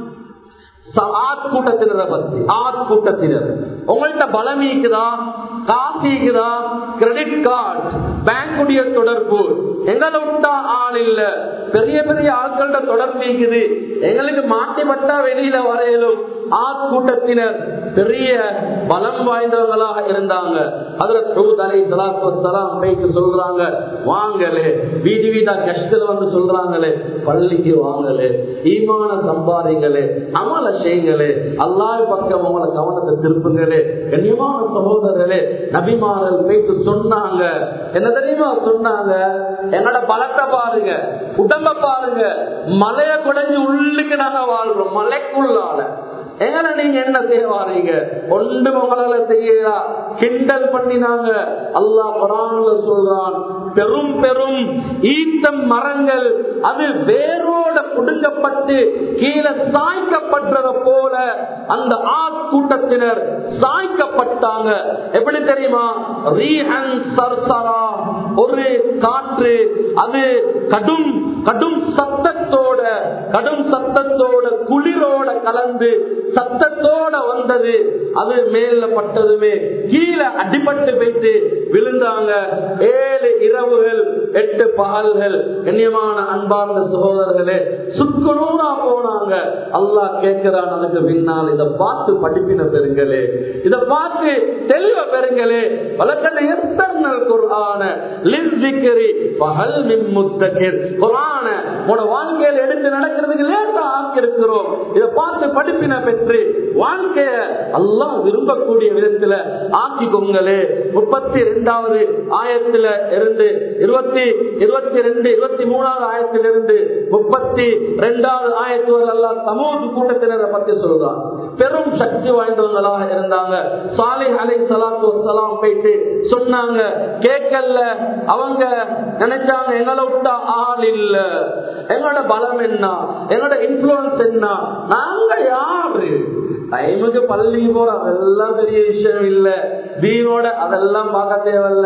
ஆத் கூட்டத்தினரை பத்தி ஆத் கூட்டத்தினர் உங்கள்கிட்ட பலம் இருக்குதா காசு இருக்குதா கிரெடிட் கார்டு பேங்குடைய தொடர்பு எங்களை விட்டா ஆள் இல்ல பெரிய பெரிய ஆட்களோட தொடர்பு இருக்குது எங்களுக்கு மாட்டிப்பட்டா வெளியில வரையிலும் ஆத் கூட்டத்தினர் பெரிய பலம் வாய்ந்தவங்களாக இருந்தாங்க அதுல தலை சலாத்துலாம் போயிட்டு சொல்றாங்க வாங்கலே வீடு வீடா கஷ்டத்துல வந்து சொல்றாங்களே பள்ளிக்கு வாங்கலே ஈமான சம்பாதிங்களே அமல செய்யுங்களே அல்லாஹ் பக்கம் உங்களை கவனத்தை திருப்புங்களே கண்ணியமான சகோதரர்களே நபிமாரல் போயிட்டு சொன்னாங்க என்ன தெரியுமா சொன்னாங்க என்னோட பலத்தை பாருங்க உடம்ப பாருங்க மலைய குடைஞ்சு உள்ளுக்கு நாங்க வாழ்றோம் மலைக்குள்ளால எங்கன நீங்க என்ன செய்வாரீங்க ஒன்று உங்களால செய்யறா கிண்டல் பண்ணினாங்க அல்லாஹ் குரான்ல சொல்றான் பெரும் பெரும் ஈத்தம் மரங்கள் அது வேரோட புடுங்கப்பட்டு கீழே சாய்க்கப்பட்டத போல அந்த ஆத் கூட்டத்தினர் சாய்க்கப்பட்டாங்க எப்படி தெரியுமா ரீஹன் சர்சரா ஒரு காற்று அது கடும் கடும் சத்தத்தோட கடும் சத்தத்தோட குளிரோட கலந்து சத்தத்தோட வந்தது அது மேல பட்டதுமே கீழே அடிபட்டு போயிட்டு விழுந்தாங்க ஏழு இரவுகள் எட்டு பகல்கள் கண்ணியமான அன்பார்ந்த சகோதரர்களே சுக்குநூறா போனாங்க அல்லாஹ் கேட்கிறான் அதுக்கு பின்னால் இதை பார்த்து படிப்பின பெறுங்களே இதை பார்த்து தெளிவ பெறுங்களே வழக்கத்தை எத்தனல் குர்ஆன லிஸ்ஸிக்ரி பகல் மின் முத்தகிர் குர்ஆன உன வாழ்க்கையில் எடுத்து நடக்கிறதுக்கு லேசா ஆக்கியிருக்கிறோம் இதை பார்த்து படிப்பின பெற்று வாழ்க்கைய அல்லாஹ் விரும்பக்கூடிய விதத்துல ஆக்கிக்கோங்களே முப்பத்தி ரெண்டாவது ஆயத்துல இருந்து இருபத்தி இருபத்தி ரெண்டு இருபத்தி மூணாவது ஆயத்திலிருந்து முப்பத்தி ரெண்டாவது ஆயத்து அல்லாஹ் சமூக கூட்டத்தினரை பத்தி சொல்றான் பெரும் சக்தி வாய்ந்தவங்களாக இருந்தாங்க சாலை அலை சலாத்து வசலாம் போயிட்டு சொன்னாங்க கேட்கல அவங்க நினைச்சாங்க எங்களை விட்டா ஆள் இல்ல எங்களோட பலம் என்ன எங்களோட இன்ஃபுளுன்ஸ் என்ன நாங்க யாரு டைமுக்கு பள்ளிக்கு போறோம் அதெல்லாம் பெரிய விஷயம் இல்ல வீணோட அதெல்லாம் பார்க்க தேவையில்ல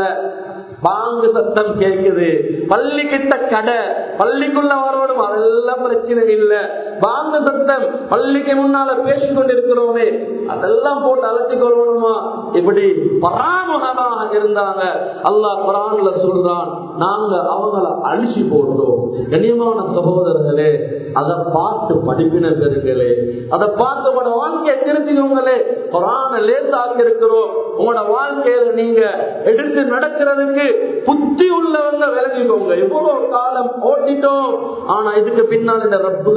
பாங்கு சத்தம் கேக்குது பள்ளி கிட்ட கடை பள்ளிக்குள்ள வரணும் அதெல்லாம் பிரச்சனை இல்ல பாங்கு சத்தம் பள்ளிக்கு முன்னால பேசிக் கொண்டிருக்கிறோமே அதெல்லாம் போட்டு அழைச்சி கொள்ளணுமா இப்படி பராமுகமாக இருந்தாங்க அல்லாஹ் குரான்ல சொல்றான் நாங்க அவங்கள அழிச்சு போட்டோம் கண்ணியமான சகோதரர்களே அதை பார்த்து படிப்பின பெறுங்களே அதை பார்த்து உங்களோட வாழ்க்கையை திருத்திக்கோங்களே குரான லேசாக்கி இருக்கிறோம் உங்களோட வாழ்க்கையில நீங்க எடுத்து நடக்கிறதுக்கு புத்தி உள்ளவங்க விளங்கிக்கோங்க எவ்வளவு காலம் ஓட்டிட்டோம் ஆனா இதுக்கு பின்னால் இந்த ரப்புக்கு கட்டுப்பாடு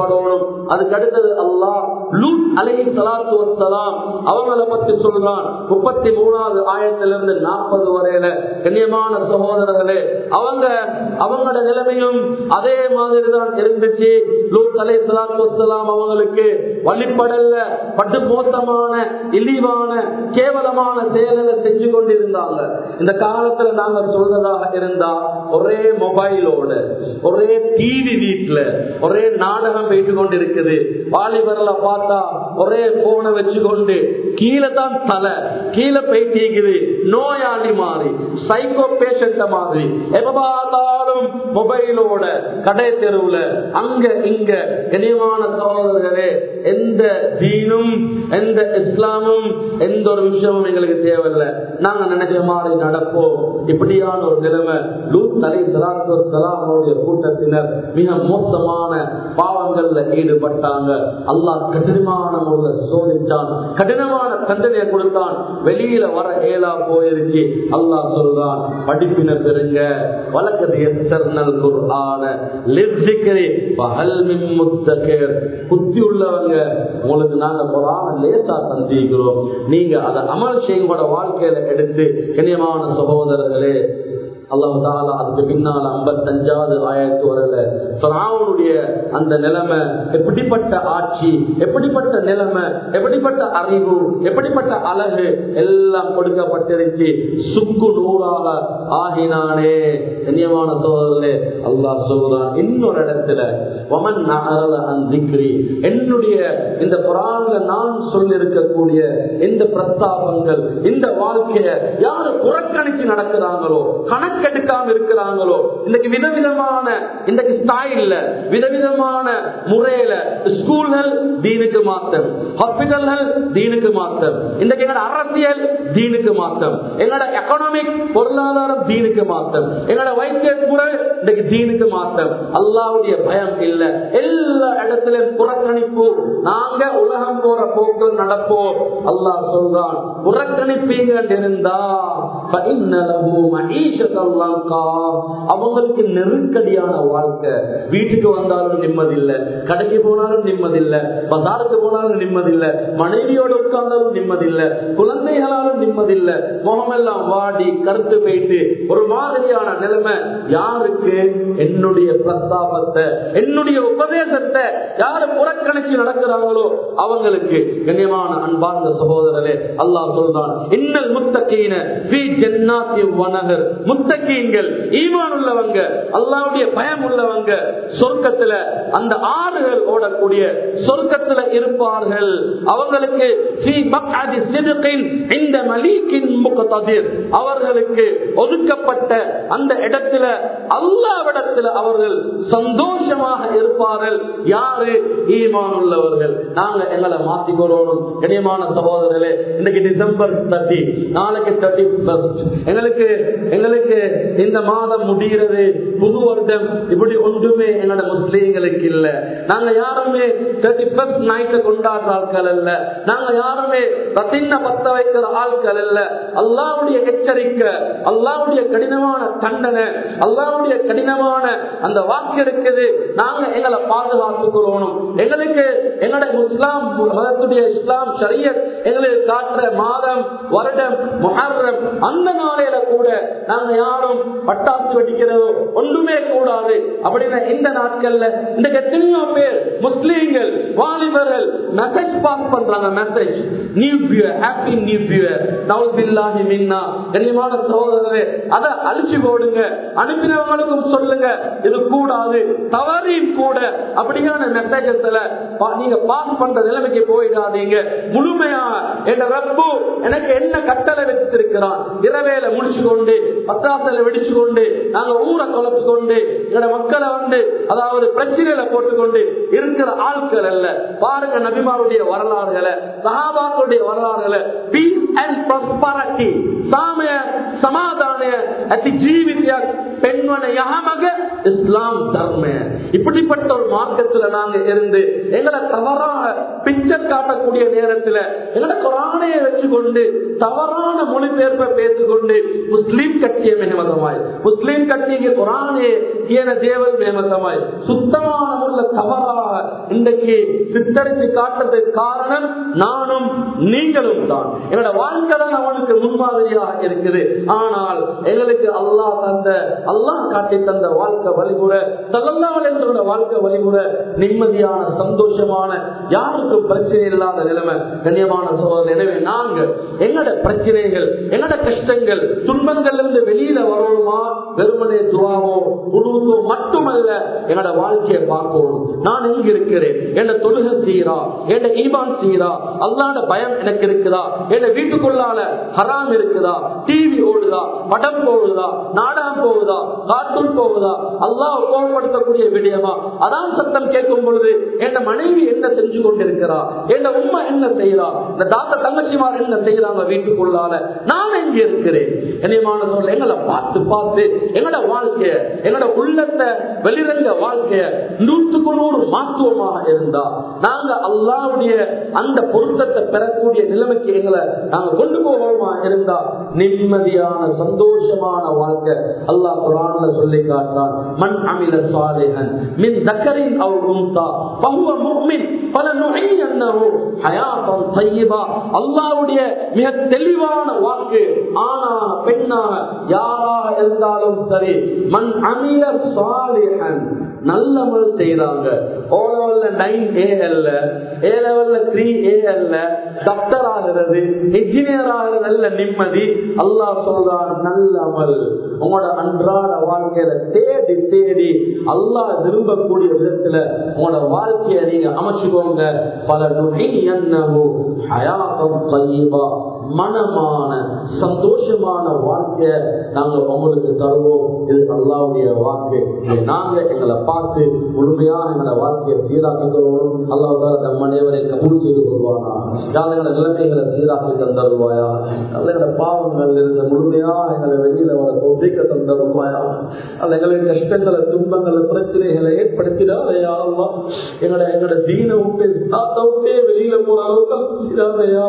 அழிக்கப்படணும் அதுக்கு அடுத்தது அல்லாஹ் லூத் அலை சலாத்து வசலாம் அவங்கள பத்தி சொல்றான் முப்பத்தி மூணாவது ஆயிரத்திலிருந்து நாற்பது வரையில கண்ணியமான சகோதரர்களே அவங்க அவங்களோட நிலைமையும் அதே மாதிரி தான் இருந்துச்சு லூத் அலை சலாத்து வசலாம் அவங்களுக்கு வழிபடல்ல பட்டு மோசமான இழிவான கேவலமான செயல்களை செஞ்சு கொண்டிருந்தாங்க இந்த காலத்துல நாங்க சொல்றதாக இருந்தா ஒரே மொபைலோட ஒரே டிவி வீட்டுல ஒரே நாடகம் போயிட்டு கொண்டு இருக்குது வாலிபர்ல பார்த்தா ஒரே போனை வச்சுக்கொண்டு கீழே தான் தலை கீழே போயிட்டு நோயாளி மாதிரி சைக்கோ பேஷண்ட மாதிரி எப்ப பார்த்தாலும் மொபைலோட கடை தெருவுல அங்க இங்க கனியமான சகோதரர்களே எந்த தீனும் எந்த இஸ்லாமும் எந்த ஒரு விஷயமும் எங்களுக்கு தேவையில்லை நாங்க நினைச்ச மாதிரி நடப்போம் இப்படியான ஒரு நிலைமை லூத் அலை சலாத்து சலாமுடைய கூட்டத்தினர் மிக மோசமான பாவங்கள்ல ஈடுபட்டாங்க அல்லாஹ் கடினமான முறையில் சோதிச்சான் கடினமான தண்டனையை கொடுத்தான் வெளியில வர ஏலா போயிருச்சு அல்லாஹ் சொல்றான் படிப்பின பெருங்க வழக்கது எத்தர்னல் குர்ஆன லிர்திக்ரி பஹல் மின் முத்தகிர் புத்தி உள்ளவங்க உங்களுக்கு நாங்க குர்ஆன் லேசா தந்திக்கிறோம் நீங்க அதை அமல் செய்யுங்களோட வாழ்க்கையில எடுத்து கண்ணியமான சகோதரர்களே அல்லாஹு தாலா அதுக்கு பின்னால் ஐம்பத்தஞ்சாவது ஆயிரத்து வரல பிராவுடைய அந்த நிலைமை எப்படிப்பட்ட ஆட்சி எப்படிப்பட்ட நிலைமை எப்படிப்பட்ட அறிவு எப்படிப்பட்ட அழகு எல்லாம் கொடுக்கப்பட்டிருச்சு சுக்கு நூறாக ஆகினானே கண்ணியமான சோதரே அல்லாஹ் சொல்றான் இன்னொரு இடத்துல ஒமன் நகரல அந்திக்ரி என்னுடைய இந்த குரான்ல நான் சொல்லிருக்கக்கூடிய இந்த பிரஸ்தாபங்கள் இந்த வாழ்க்கைய யாரு புறக்கணிச்சு நடக்கிறாங்களோ கணக்கெடுக்காம இருக்கிறாங்களோ இன்னைக்கு விதவிதமான இன்னைக்கு ஸ்டைல்ல விதவிதமான முறையில ஸ்கூல்கள் தீனுக்கு மாத்தம் ஹாஸ்பிட்டல்கள் தீனுக்கு மாத்தம் இன்னைக்கு எங்களோட அரசியல் தீனுக்கு மாத்தம் எங்களோட எக்கனாமிக் பொருளாதாரம் தீனுக்கு மாத்தம் எங்களோட வைத்திய முறை இன்னைக்கு தீனுக்கு மாத்தம் அல்லாவுடைய பயம் இல்ல எல்லா இடத்திலும் புறக்கணிப்பு நாங்க உலகம் போற போக்கில் நடப்போம் அல்லாஹ் சொல்றான் புறக்கணிப்பீங்க இருந்தா அவங்களுக்கு நெருக்கடியான வாழ்க்கை வீட்டுக்கு வந்தாலும் நிம்மதில்லை கடைக்கு போனாலும் நிம்மதில்லை பசாருக்கு போனாலும் நிம்மதில்லை மனைவியோட உட்கார்ந்தாலும் நிம்மதில்லை குழந்தைகளாலும் நிம்மதில்லை முகமெல்லாம் வாடி கருத்து போயிட்டு ஒரு மாதிரியான நிலைமை யாருக்கு என்னுடைய பிரஸ்தாபத்தை என்னுடைய உபதேசத்தை யாரு புறக்கணிச்சு நடக்கிறாங்களோ அவங்களுக்கு கண்ணியமான அன்பார்ந்த சகோதரரே அல்லாஹ் சொல்றான் இன்னல் முத்தக்கீன வனகர் முத்தக்கீன்கள் ஈமான் உள்ளவங்க அல்லாவுடைய பயம் உள்ளவங்க சொர்க்கத்துல அந்த ஆறுகள் ஓடக்கூடிய சொர்க்கத்துல இருப்பார்கள் அவங்களுக்கு இந்த மலீக்கின் முகத்ததிர் அவர்களுக்கு ஒதுக்கப்பட்ட அந்த இடத்துல அல்லாவிடத்துல அவர்கள் சந்தோஷமாக இருப்பார்கள் யாரு ஈமான் உள்ளவர்கள் நாங்க எங்களை மாத்திக்கொள்ளணும் கனியமான சகோதரர்களே இன்னைக்கு டிசம்பர் தேர்ட்டி நாளைக்கு தேர்ட்டி எங்களுக்கு எங்களுக்கு இந்த மாதம் முடிகிறது புது வருடம் இப்படி ஒன்றுமே எங்களோட முஸ்லீம்களுக்கு இல்ல நாங்க யாருமே தேர்ட்டி ஃபர்ஸ்ட் நைட்ல கொண்டாடுற ஆட்கள் அல்ல நாங்க யாருமே ரத்தின பத்த வைக்கிற ஆட்கள் அல்ல அல்லாவுடைய எச்சரிக்கை அல்லாவுடைய கடினமான தண்டனை அல்லாவுடைய கடினமான அந்த வாக்கு இருக்குது நாங்க எங்களை பாதுகாத்துக் கொள்ளணும் எங்களுக்கு எங்களுடைய இஸ்லாம் மதத்துடைய இஸ்லாம் ஷரியத் எங்களுக்கு காட்டுற மாதம் வருடம் முஹர்ரம் அந்த நாளையில கூட நாங்க யாரும் பட்டாசு வெடிக்கிறதோ ஒன்றுமே கூடாது அப்படின்னா இந்த நாட்கள்ல இந்த எத்தனையோ பேர் முஸ்லீம்கள் வாலிபர்கள் மெசேஜ் பாஸ் பண்றாங்க message new year happy new year நவுபில்லாஹி மின்னா கண்ணியமான சகோதரரே அதை அழிச்சு போடுங்க அனுப்பினவங்களுக்கும் சொல்லுங்க இது கூடாது தவறையும் கூட அப்படியான மெசேஜஸ்ல நீங்க பாஸ் பண்ற நிலைமைக்கு போயிடாதீங்க முழுமையா என் ரப்பு எனக்கு என்ன கட்டளை வச்சிருக்கிறான் இரவேல முடிச்சு கொண்டு பத்தாசல வெடிச்சு கொண்டு நாங்க ஊரை குழப்பு கொண்டு எங்களோட மக்களை வந்து அதாவது பிரச்சனையில போட்டுக்கொண்டு இருக்கிற ஆட்கள் அல்ல பாருங்க நபிமாருடைய வரலாறுகளை சகாபாக்களுடைய வரலாறுகளை பீஸ் அண்ட் ப்ராஸ்பரிட்டி සාමය සමාධානය ඇති ජීවිතයක් පෙන්වන යහමග இஸ்லாம் தர்ம இப்படிப்பட்ட ஒரு மார்க்கத்துல நாங்க இருந்து எங்களை தவறாக பிக்சர் காட்டக்கூடிய நேரத்துல எங்களை குரானையை வச்சுக்கொண்டு தவறான மொழிபெயர்ப்பை பேசிக்கொண்டு முஸ்லீம் கட்டிய மேமதமாய் முஸ்லீம் கட்டிய குரானே ஏன தேவல் மேமதமாய் சுத்தமான முறையில தவறாக இன்றைக்கு சித்தரித்து காட்டுறதுக்கு காரணம் நானும் நீங்களும் தான் எங்களோட வாழ்க்கை தான் அவனுக்கு முன்மாதிரியாக இருக்குது ஆனால் எங்களுக்கு அல்லாஹ் தந்த அல்லாஹ் காட்டி தந்த வாழ்க்கை வழிமுறை தகல்லாவளோட வாழ்க்கை வழிமுறை நிம்மதியான சந்தோஷமான யாருக்கும் பிரச்சனை இல்லாத நிலைமை கண்ணியமான சோதனை எனவே நாங்க எங்கட பிரச்சனைகள் எங்கட கஷ்டங்கள் துன்பங்கள்ல இருந்து வெளியில வரணுமா வெறுமனே துவாவோ குழுவோ மட்டுமல்ல என்னோட வாழ்க்கையை பார்க்கணும் நான் எங்க இருக்கிறேன் என்ன தொழுகை செய்யறா என்ன ஈமான் செய்யறா அல்லாட பயம் எனக்கு இருக்குதா என்ன வீட்டுக்குள்ளால ஹராம் இருக்குதா டிவி ஓடுதா படம் போகுதா நாடகம் போகுதா கார்ட்டூன் போகுதா அல்லாஹ் கோபப்படுத்தக்கூடிய விடயமா அதான் சத்தம் கேட்கும் பொழுது என் மனைவி என்ன செஞ்சு கொண்டிருக்கிறா என் உண்மை என்ன செய்யறா இந்த தாத்த தங்கச்சிமார் என்ன செய்யறாங்க வீட்டுக்குள்ளால நான் எங்க இருக்கிறேன் என்னையமான சொல்ல எங்களை பார்த்து பார்த்து எங்களோட வாழ்க்கைய எங்களோட உள்ளத்தை வெளிரங்க வாழ்க்கைய நூற்றுக்கு நூறு மாத்துவமாக இருந்தா நாங்க அல்லாவுடைய அந்த பொருத்தத்தை பெறக்கூடிய நிலைமைக்கு எங்களை நாங்க கொண்டு போவோமா இருந்தா நிம்மதியான சந்தோஷமான வாழ்க்கை அல்லாஹ் குரான்ல சொல்லி காட்டான் மண் அமில சாலிஹன் மின் தக்கரின் அவர் உம்தா பகுவ முக்மின் பல நுகை அன்னவோ ஹயாத்தம் தையிபா அல்லாவுடைய மிக தெளிவான வாக்கு ஆணாக பெண்ணாக யாராக இருந்தாலும் சரி மண் அமில சாலிஹன் நல்லமல் செய்யறாங்க ஓ லெவல்ல நைன் ஏ அல்ல ஏ லெவல்ல த்ரீ ஏ அல்ல டாக்டர் ஆகிறது இன்ஜினியர் ஆகிறது நல்ல நிம்மதி அல்லாஹ் சொல்றான் நல்ல அமல் உங்களோட அன்றாட வாழ்க்கையில தேடி தேடி அல்லாஹ் விரும்பக்கூடிய விதத்துல உங்களோட வாழ்க்கையை நீங்க அமைச்சுக்கோங்க பல நுகை என்னவோ ஹயாத்தம் தையபா மனமான சந்தோஷமான வாழ்க்கைய நாங்க உங்களுக்கு தருவோம் இது அல்லாவுடைய வாக்கு இதை நாங்க எங்களை பார்த்து முழுமையா எங்களோட வாழ்க்கையை சீராக்கிக்கிறோம் அல்லாஹ் நம் அனைவரை கபூல் செய்து கொள்வானா யார் எங்களோட நிலைமைகளை சீராக்கி தந்தருவாயா அல்ல எங்களோட பாவங்கள் இருந்த முழுமையா எங்களை வெளியில வர தொப்பிக்க தந்தருவாயா அல்ல எங்களின் கஷ்டங்களை துன்பங்களை பிரச்சனைகளை ஏற்படுத்திடாதையா அல்லா எங்களோட எங்களோட தீன விட்டு தாத்தா விட்டே வெளியில போற அளவுக்கு இதாதையா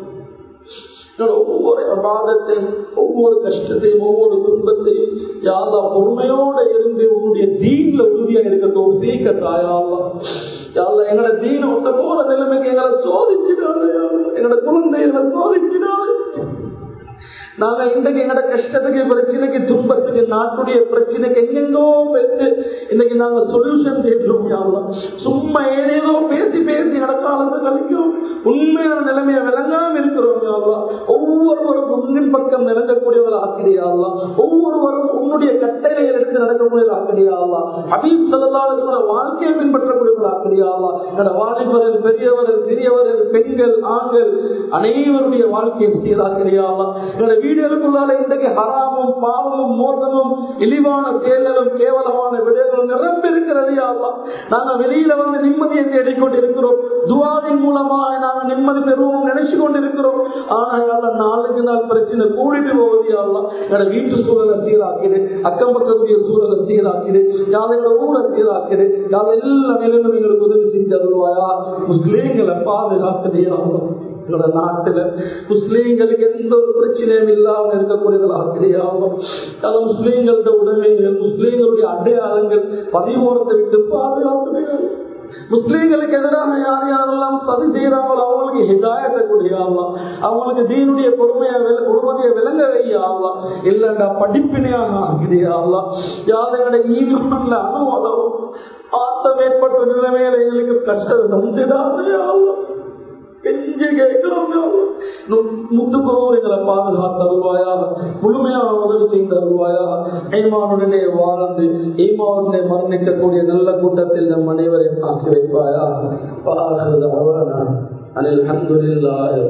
ஒவ்வொரு அபாதத்தையும் ஒவ்வொரு கஷ்டத்தையும் ஒவ்வொரு துன்பத்தையும் யாரா பொறுமையோட இருந்து உன்னுடைய தீன்ல உறுதியா இருக்கட்டும் தீக்க தாயாலாம் யாரா எங்களோட தீன விட்ட போற நிலைமைக்கு எங்களை சோதிச்சிடாது எங்களோட குழந்தைகளை சோதிச்சிடாது நாங்க இன்றைக்கு எங்கட கஷ்டத்துக்கு பிரச்சனைக்கு துன்பத்துக்கு நாட்டுடைய பிரச்சனைக்கு எங்கெங்கோ பேசி இன்னைக்கு நாங்க சொல்யூஷன் கேட்கிறோம் யாரும் சும்மா ஏதேதோ பேசி பேசி நடக்காலத்தை கழிக்கும் உண்மையான நிலைமையை விளங்காம இருக்கிறோம் யாரும் ஒவ்வொருவரும் உன்னின் பக்கம் நிறங்கக்கூடியவர் ஆக்கிரியாலாம் ஒவ்வொருவரும் உன்னுடைய கட்டளைகள் எடுத்து நடக்கக்கூடியவர் ஆக்கிரியாலாம் அபீப் செல்லாத வாழ்க்கையை பின்பற்றக்கூடியவர் ஆக்கிரியாலாம் என்னோட வாலிபர்கள் பெரியவர்கள் சிறியவர்கள் பெண்கள் ஆண்கள் அனைவருடைய வாழ்க்கையை சீராக்கிரியாலாம் என்னோட வீடுகளுக்குள்ளால இன்றைக்கு ஹராமும் பாவமும் மோசமும் இழிவான தேர்தலும் கேவலமான விடயங்களும் நிரம்பி இருக்கிறது யாரெல்லாம் நாங்க வெளியில வந்து நிம்மதியை தேடிக்கொண்டிருக்கிறோம் துவாவின் மூலமாக நாங்க நிம்மதி பெறுவோம் நினைச்சு கொண்டிருக்கிறோம் ஆனா யாரெல்லாம் நாளுக்கு நாள் பிரச்சனை கூடிட்டு போவது யாரெல்லாம் என்னோட வீட்டு சூழலை சீராக்குது அக்கம் பக்கத்துடைய சூழலை சீராக்குது யாரோட ஊரை சீராக்குது யார் எல்லா நிலையிலும் எங்களுக்கு உதவி செஞ்சு தருவாயா முஸ்லீம்களை பாதுகாக்குது யாரும் எங்களோட நாட்டுல முஸ்லீம்களுக்கு எந்த ஒரு பிரச்சனையும் இல்லாம இருக்கக்கூடியதாக கிடையாகும் அது முஸ்லீம்களோட உடைமைகள் முஸ்லீம்களுடைய அடையாளங்கள் பதிவோரத்தை விட்டு பாதுகாப்பு முஸ்லீம்களுக்கு எதிராக யார் யாரெல்லாம் சதி செய்யறாங்களோ அவங்களுக்கு ஹிதாயத்தை கூடியாகலாம் அவங்களுக்கு தீனுடைய பொறுமையை பொறுமதியை விளங்க வையாகலாம் இல்லைண்டா படிப்பினையாக ஆகிறியாகலாம் யாரோட ஈமான்ல அனுபவம் ஆத்தம் ஏற்பட்ட நிலைமையில எங்களுக்கு கஷ்டம் தந்துடாதே ஆகலாம் கெஞ்சி கேட்கிறோம் முத்துக்குறோம் எங்களை பாதுகாத்து தருவாயா முழுமையான உதவி செய்து தருவாயா ஈமானுடனே வாழ்ந்து ஈமானுடனே மரணிக்கக்கூடிய நல்ல கூட்டத்தில் நம் அனைவரையும் ஆக்கி வைப்பாயா அனில் அஹமதுல்லாஹ்